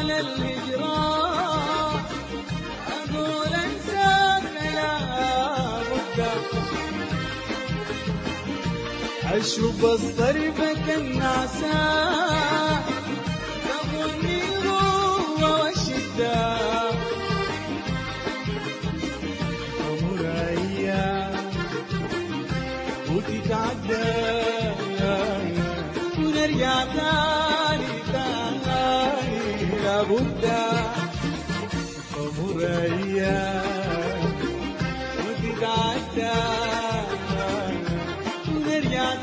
على الهجران أقول أنساك يا بكا أشوف الصرفة النعسان تظني القوة والشدة تمر أيام وتتعدى ونرجع تاني تاني لابد تمر أيام وتتعدى ونرجع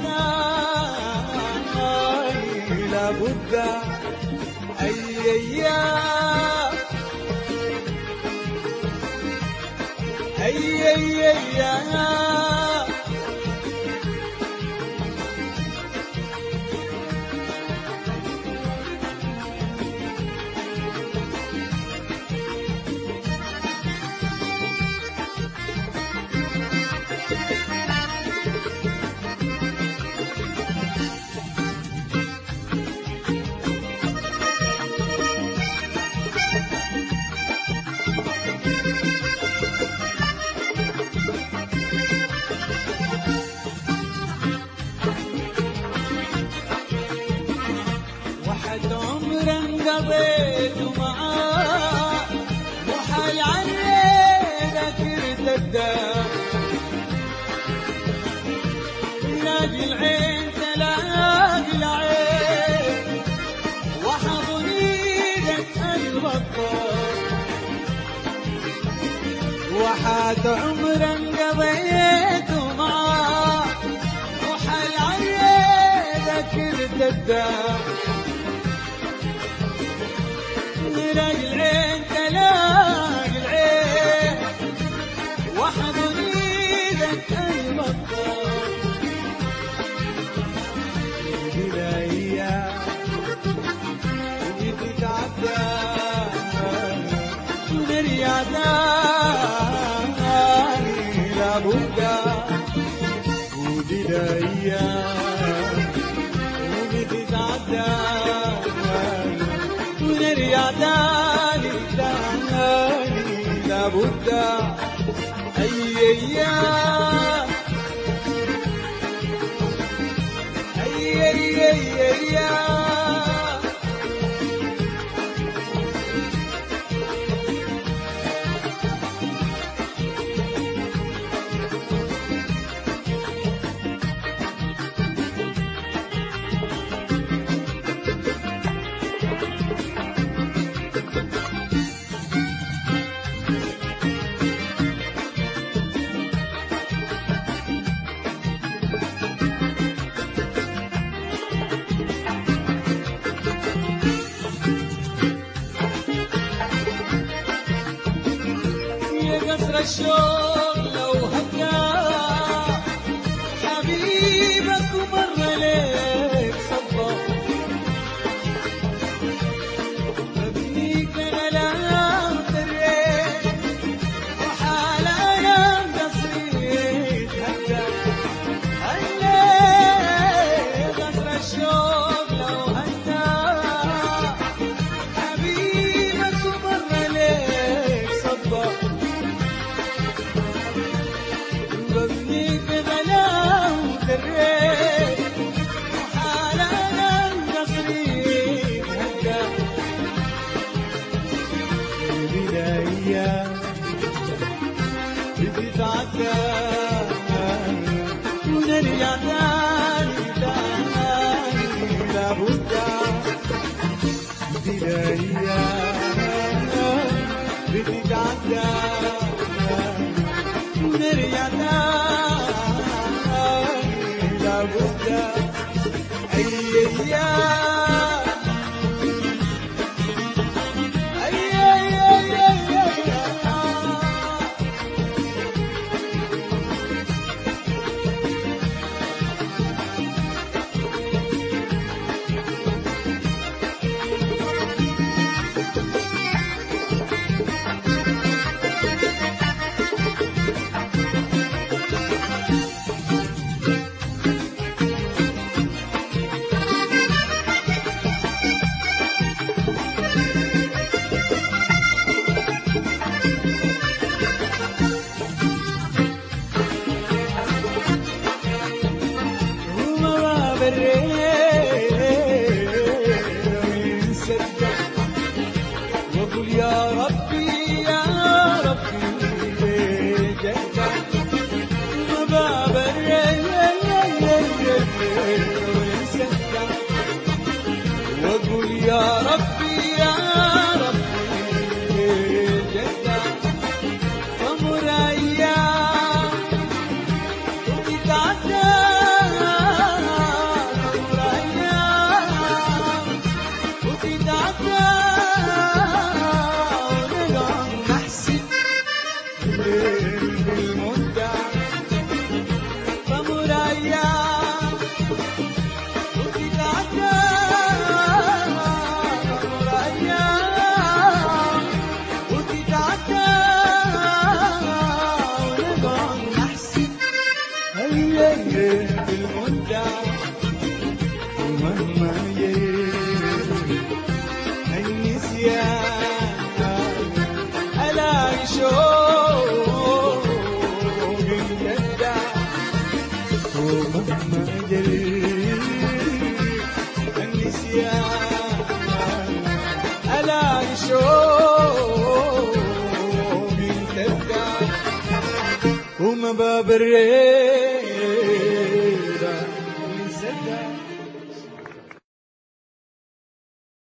تاني لابد أي أيام أي أي أيام وحد عمر انقضيت معاه وحال عليه ذاكرة الدار نادي العين تلاقي العين وحضن ايدك البطال وحد عمر انقضيت معاه وحال عليه ذاكرة الدار نلاقي العين تلاقي العين واحضن ايدك المطر بلا ايام وبتتعدى ونرجع تاني لابد وبلا ايام وبتتعدى ونرجع تاني تاني لابد أي أيام أي أي أي أيام يا قصر الشوق لو هكا حبيبك ومر ليك صبا مبنيك غلام الريح وحال ايام قصير هكا هلا قصر الشوق لو هكا حبيبك ومر ليك صبا ببني بغلاو دريت وحالا قصري هكا البداية بتتعدى ونرجع تاني تاني لابد بداية بتتعدى ونرجع تاني لابد أي أيام أي أي أي أي أيام يا ربي يا ربي جنة باب والسكة واقول يا ربي يا ربي جنة ومر ايام وتتعدى ومر ايام وتتعدى ونقعد نحسب بالمدة فمر ايام وتتعدى فمر ايام وتتعدى ونقعد نحسب هيا بالمدة ومهما يجي النسيان ألاقي شوق يندع ومهما جري النسيان ألاقي شوق يندع وما باب الريح